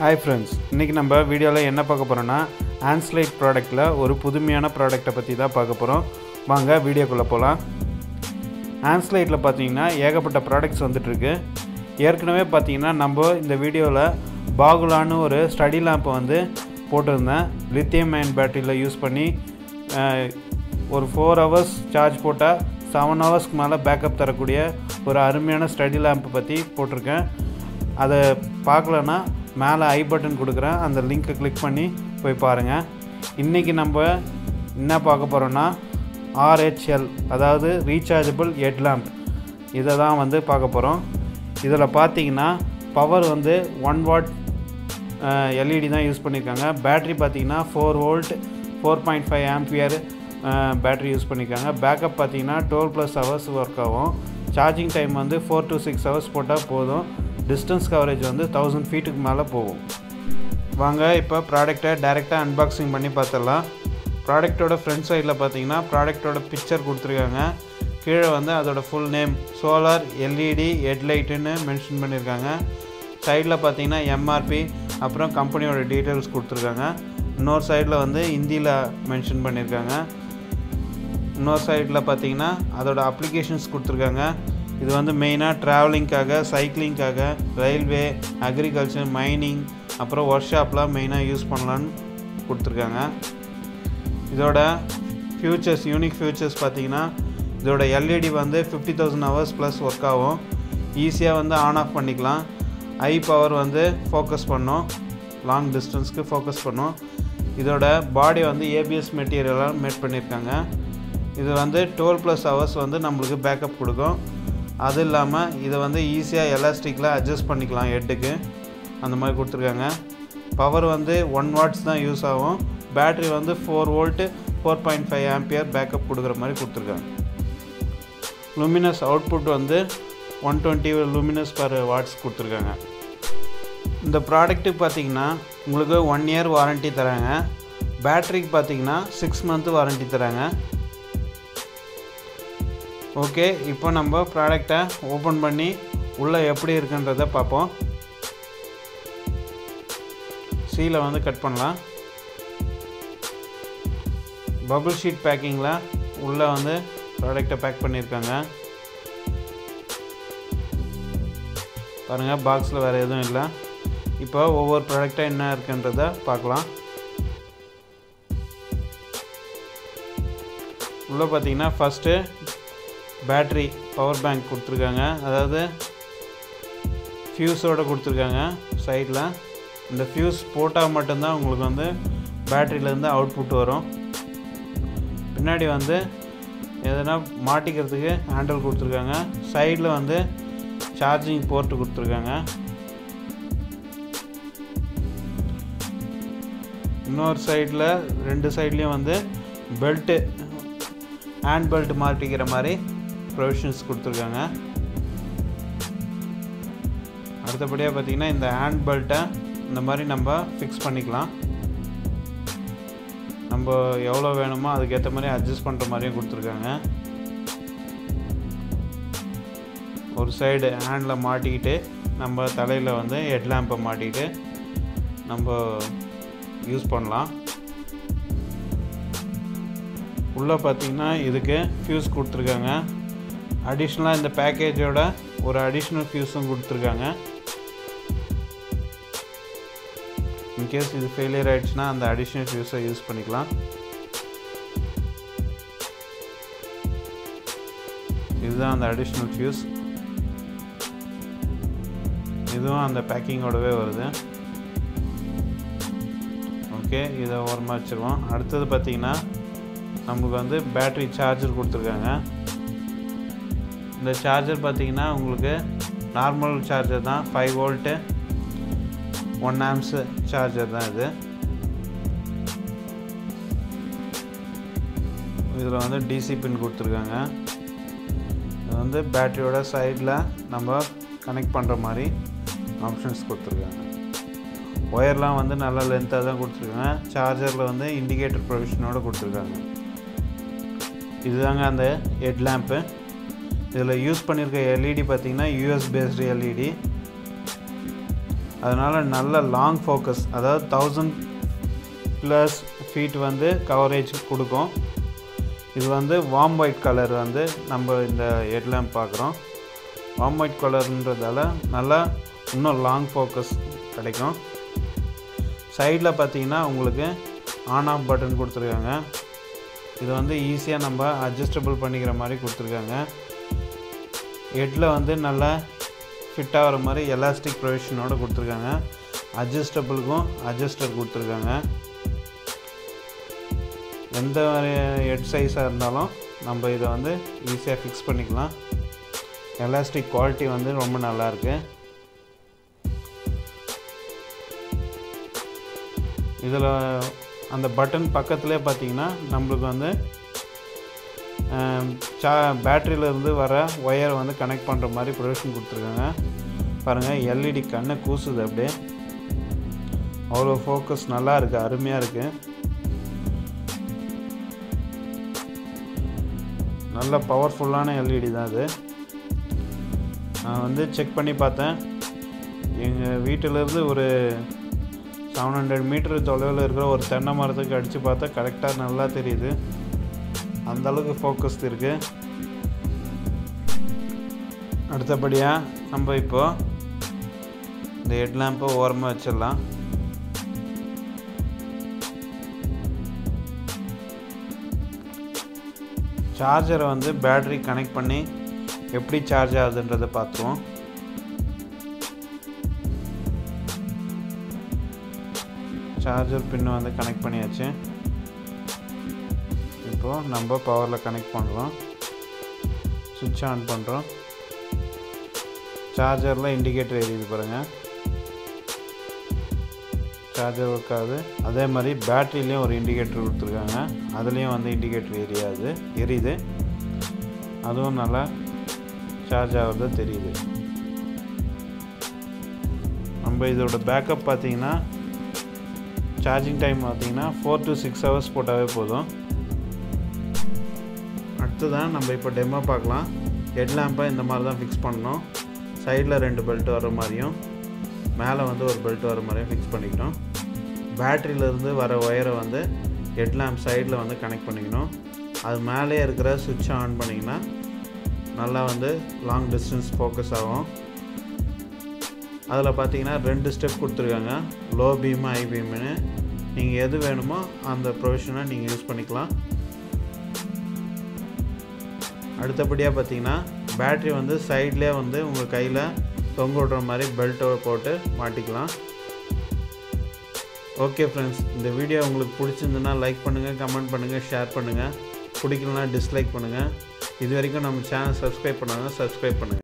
hi friends இன்றைக்கி நம்ம வீடியோவில் என்ன பார்க்க போகிறோன்னா ஆன்ஸ்லைட் ப்ராடக்ட்டில் ஒரு புதுமையான ப்ராடக்ட்டை பற்றி தான் பார்க்க போகிறோம் வாங்க வீடியோக்குள்ளே போகலாம் ஆன்ஸ்லைட்டில் பார்த்தீங்கன்னா ஏகப்பட்ட ப்ராடக்ட்ஸ் வந்துட்டுருக்கு ஏற்கனவே பார்த்தீங்கன்னா நம்ம இந்த வீடியோவில் பாகுலான்னு ஒரு ஸ்டடி லேம்பை வந்து போட்டிருந்தேன் லித்தியம் அயன் பேட்டரியில் யூஸ் பண்ணி அஹ், ஒரு ஃபோர் ஹவர்ஸ் சார்ஜ் போட்டால் செவன் ஹவர்ஸ்க்கு மேலே பேக்கப் தரக்கூடிய ஒரு அருமையான ஸ்டடி லேம்பை பற்றி போட்டிருக்கேன் அதை பார்க்கலன்னா மேலே ஐ பட்டன் கொடுக்குறேன் அந்த லிங்க்கை கிளிக் பண்ணி போய் பாருங்கள் இன்றைக்கி நம்ம என்ன பார்க்க போகிறோன்னா ஆர்ஹெச்எல் அதாவது ரீசார்ஜபிள் ஹெட் லேம்ப் இதை தான் வந்து பார்க்க போகிறோம் இதில் பார்த்தீங்கன்னா பவர் வந்து ஒன் வாட் எல்இடி தான் யூஸ் பண்ணியிருக்காங்க பேட்ரி பார்த்தீங்கன்னா four volt four point five ampere battery use பண்ணியிருக்காங்க பேக்கப் பார்த்தீங்கன்னா டுவெல் ப்ளஸ் ஹவர்ஸ் ஒர்க் ஆகும் சார்ஜிங் டைம் வந்து ஃபோர் to சிக்ஸ் ஹவர்ஸ் போட்டால் போதும் டிஸ்டன்ஸ் கவரேஜ் வந்து தௌசண்ட் ஃபீட்டுக்கு மேலே போகும் வாங்க இப்போ ப்ராடக்டை டைரெக்டாக அன்பாக்சிங் பண்ணி பார்த்துடலாம் ப்ராடக்ட்டோட ஃப்ரண்ட் சைடில் பார்த்தீங்கன்னா ப்ராடக்ட்டோட பிக்சர் கொடுத்துருக்காங்க கீழே வந்து அதோட ஃபுல் நேம் சோலார் எல்இடி ஹெட்லைட்டுன்னு மென்ஷன் பண்ணியிருக்காங்க சைடில் பார்த்தீங்கன்னா எம்ஆர்பி அப்புறம் கம்பெனியோட டீட்டெயில்ஸ் கொடுத்துருக்காங்க இன்னொரு சைடில் வந்து ஹிந்தியில் மென்ஷன் பண்ணியிருக்காங்க இன்னொரு சைடில் பார்த்தீங்கன்னா அதோட அப்ளிகேஷன்ஸ் கொடுத்துருக்காங்க இது வந்து மெயினாக ட்ராவலிங்க்காக சைக்கிளிங்க்காக ரயில்வே அக்ரிகல்ச்சர் மைனிங் அப்புறம் ஒர்க் ஷாப்லாம் மெயினாக யூஸ் பண்ணலான்னு கொடுத்துருக்காங்க இதோட ஃபியூச்சர்ஸ் யூனிக் ஃபியூச்சர்ஸ் பார்த்தீங்கன்னா இதோட எல்இடி வந்து fifty thousand hours plus work ஆகும் ஈஸியாக வந்து ஆன் ஆஃப் பண்ணிக்கலாம் ஐ பவர் வந்து ஃபோக்கஸ் பண்ணும் லாங் டிஸ்டன்ஸ்க்கு ஃபோக்கஸ் பண்ணும் இதோட பாடி வந்து ஏபிஎஸ் மெட்டீரியலாக மேட் பண்ணியிருக்காங்க இது வந்து டுவெல் ப்ளஸ் ஹவர்ஸ் வந்து நம்மளுக்கு பேக்கப் கொடுக்கும் அது இல்லாமல் இதை வந்து ஈஸியாக எலாஸ்டிக்கில் அட்ஜஸ்ட் பண்ணிக்கலாம் ஹெட்டுக்கு அந்த மாதிரி கொடுத்துருக்காங்க பவர் வந்து ஒன் வாட்ஸ் தான் யூஸ் ஆகும் பேட்ரி வந்து four volt four point five ampere backup கொடுக்குற மாதிரி கொடுத்துருக்காங்க லூமினஸ் அவுட்புட் வந்து one twenty luminous per watts கொடுத்துருக்காங்க இந்த ப்ராடக்ட்டுக்கு பார்த்தீங்கன்னா உங்களுக்கு ஒன் இயர் வாரண்ட்டி தராங்க பேட்டரிக்கு பார்த்தீங்கன்னா சிக்ஸ் மந்த் வாரண்ட்டி தராங்க ஓகே இப்போ நம்ம ப்ராடக்டை ஓப்பன் பண்ணி உள்ளே எப்படி இருக்குன்றதை பார்ப்போம் சீலை வந்து கட் பண்ணலாம் பபுள் ஷீட் பேக்கிங்கில் உள்ளே வந்து ப்ராடக்டை பேக் பண்ணியிருக்காங்க பாருங்கள் பாக்ஸில் வேறு எதுவும் இல்லை இப்போ ஒவ்வொரு ப்ராடக்டாக என்ன இருக்குன்றத பார்க்கலாம் உள்ளே பார்த்தீங்கன்னா ஃபஸ்ட்டு பேட்ரி பவர் பேங்க் கொடுத்துருக்காங்க அதாவது ஃப்யூஸோடு கொடுத்துருக்காங்க சைடில் இந்த ஃப்யூஸ் போட்டால் மட்டும்தான் உங்களுக்கு வந்து பேட்டரியிலேருந்து அவுட்புட் வரும் பின்னாடி வந்து எதனா மாட்டிக்கிறதுக்கு ஹேண்டில் கொடுத்துருக்காங்க சைடில் வந்து சார்ஜிங் போர்ட்டு கொடுத்துருக்காங்க இன்னொரு சைடில் ரெண்டு சைட்லேயும் வந்து பெல்ட்டு ஹேண்ட் பெல்ட் மாட்டிக்கிற மாதிரி ப்ரொவிஷன்ஸ் கொடுத்துருக்காங்க அடுத்தபடியாக பார்த்தீங்கன்னா இந்த ஹேண்ட் பெல்ட்டை இந்த மாதிரி நம்ம ஃபிக்ஸ் பண்ணிக்கலாம் நம்ம எவ்வளோ வேணுமோ அதுக்கேற்ற மாதிரி அட்ஜஸ்ட் பண்ணுற மாதிரியும் கொடுத்துருக்காங்க ஒரு சைடு ஹேண்டில் மாட்டிக்கிட்டு நம்ம தலையில் வந்து ஹெட் லேம்பை மாட்டிக்கிட்டு நம்ம யூஸ் பண்ணலாம் உள்ளே பார்த்தீங்கன்னா இதுக்கு ஃபியூஸ் கொடுத்துருக்காங்க அடிஷ்னலாக இந்த பேக்கேஜோட ஒரு அடிஷ்னல் ஃபியூஸும் கொடுத்துருக்காங்க இன்கேஸ் இது ஃபெயிலியர் ஆகிடுச்சுன்னா அந்த அடிஷ்னல் ஃபியூஸை யூஸ் பண்ணிக்கலாம் இதுதான் அந்த அடிஷ்னல் ஃபியூஸ் இதுவும் அந்த பேக்கிங்கோடவே வருது ஓகே இதை ஓரமாக வச்சுருவோம் அடுத்தது பார்த்தீங்கன்னா நமக்கு வந்து பேட்ரி சார்ஜர் கொடுத்துருக்காங்க இந்த சார்ஜர் பார்த்தீங்கன்னா உங்களுக்கு நார்மல் சார்ஜர் தான் five volt one amps charger தான் இது இதில் வந்து டிசி பின் கொடுத்துருக்காங்க இது வந்து பேட்டரியோட சைடில் நம்ம கனெக்ட் பண்ணுற மாதிரி ஆப்ஷன்ஸ் கொடுத்துருக்காங்க ஒயர்லாம் வந்து நல்லா லென்த்தாக தான் கொடுத்துருக்காங்க சார்ஜரில் வந்து இண்டிகேட்டர் ப்ரொவிஷனோட கொடுத்துருக்காங்க இதுதாங்க அந்த ஹெட் லேம்ப்பு இதில் யூஸ் பண்ணியிருக்க எல்இடி பார்த்தீங்கன்னா யூஎஸ் பேஸ்டு எல்இடி அதனால் நல்ல லாங் ஃபோக்கஸ் அதாவது தௌசண்ட் ப்ளஸ் ஃபீட் வந்து கவரேஜ் கொடுக்கும் இது வந்து வார்ம் ஒயிட் கலர் வந்து நம்ம இந்த ஹெட்லேம்ப் பார்க்குறோம் வார்ம் ஒயிட் கலர்ன்றதால நல்லா இன்னும் லாங் ஃபோக்கஸ் கிடைக்கும் சைடில் பார்த்தீங்கன்னா உங்களுக்கு ஆன் ஆஃப் பட்டன் கொடுத்துருக்காங்க இது வந்து ஈஸியாக நம்ம அட்ஜஸ்டபிள் பண்ணிக்கிற மாதிரி கொடுத்துருக்காங்க ஹெட்டில் வந்து நல்லா ஃபிட் ஆகிற மாதிரி எலாஸ்டிக் ப்ரொவிஷனோடு கொடுத்துருக்காங்க அட்ஜஸ்டபிளுக்கும் அட்ஜஸ்டர் கொடுத்துருக்காங்க எந்த ஹெட் சைஸாக இருந்தாலும் நம்ம இதை வந்து ஈஸியாக ஃபிக்ஸ் பண்ணிக்கலாம் எலாஸ்டிக் குவாலிட்டி வந்து ரொம்ப நல்லாயிருக்கு இதில் அந்த பட்டன் பக்கத்துலேயே பார்த்தீங்கன்னா நம்மளுக்கு வந்து சா பேட்டரியிலேருந்து வர ஒயரை வந்து கனெக்ட் பண்ணுற மாதிரி ப்ரொவிஷன் கொடுத்துருக்காங்க பாருங்கள் எல்இடி கண்ணை கூசுது அப்படியே அவ்வளோ ஃபோக்கஸ் நல்லா இருக்குது அருமையாக இருக்குது நல்ல பவர்ஃபுல்லான எல்இடி தான் அது நான் வந்து செக் பண்ணி பார்த்தேன் எங்கள் வீட்டிலேருந்து ஒரு செவன் ஹண்ட்ரட் மீட்டர் தொலைவில் இருக்கிற ஒரு தென்னை மரத்துக்கு அடித்து பார்த்தா கரெக்டாக நல்லா தெரியுது அந்த அளவுக்கு ஃபோக்கஸ் இருக்குது அடுத்தபடியாக நம்ம இப்போ இந்த ஹெட் லேம்பை ஓரமாக வச்சிடலாம் சார்ஜரை வந்து பேட்டரி கனெக்ட் பண்ணி எப்படி சார்ஜ் ஆகுதுன்றதை பார்த்துருவோம் சார்ஜர் பின்னை வந்து கனெக்ட் பண்ணியாச்சு இப்போது நம்ம பவரில் கனெக்ட் பண்ணுறோம் சுவிட்ச் ஆன் பண்ணுறோம் சார்ஜரில் இண்டிகேட்டர் எரியுது பாருங்கள் சார்ஜர் ஒர்க் ஆகுது அதே மாதிரி பேட்டரிலையும் ஒரு இண்டிகேட்டர் கொடுத்துருக்காங்க அதுலேயும் வந்து இண்டிகேட்டர் எரியாது எரியுது அதுவும் நல்லா சார்ஜ் ஆகிறது தெரியுது நம்ம இதோட பேக்கப் பார்த்தீங்கன்னா சார்ஜிங் டைம் பார்த்தீங்கன்னா ஃபோர் டு சிக்ஸ் ஹவர்ஸ் போட்டாவே போதும் அடுத்ததான் நம்ம இப்போ டெமோ பார்க்கலாம் ஹெட் லேம்பை இந்த மாதிரி தான் ஃபிக்ஸ் பண்ணணும் சைடில் ரெண்டு பெல்ட் வர மாதிரியும் மேலே வந்து ஒரு பெல்ட் வர மாதிரியும் ஃபிக்ஸ் பண்ணிக்கணும் பேட்டரியிலேருந்து வர ஒயரை வந்து ஹெட் லேம்ப் சைடில் வந்து கனெக்ட் பண்ணிக்கணும் அது மேலே இருக்கிற சுவிட்சை ஆன் பண்ணிங்கன்னா நல்லா வந்து லாங் டிஸ்டன்ஸ் ஃபோக்கஸ் ஆகும் அதில் பார்த்தீங்கன்னா ரெண்டு ஸ்டெப் கொடுத்துருக்காங்க லோ பீமு ஹை பீமுன்னு நீங்கள் எது வேணுமோ அந்த ப்ரொவிஷனை நீங்கள் யூஸ் பண்ணிக்கலாம் அடுத்தபடியாக பார்த்தீங்கன்னா பேட்ரி வந்து சைட்லேயே வந்து உங்கள் கையில் தொங்க விடுற மாதிரி பெல்ட்டை போட்டு மாட்டிக்கலாம் ஓகே ஃப்ரெண்ட்ஸ் இந்த வீடியோ உங்களுக்கு பிடிச்சிருந்துன்னா லைக் பண்ணுங்கள் கமெண்ட் பண்ணுங்கள் ஷேர் பண்ணுங்கள் பிடிக்கலனா டிஸ்லைக் பண்ணுங்கள் இது வரைக்கும் நம்ம சேனல் சப்ஸ்கிரைப் பண்ணாங்க சப்ஸ்கிரைப் பண்ணுங்கள்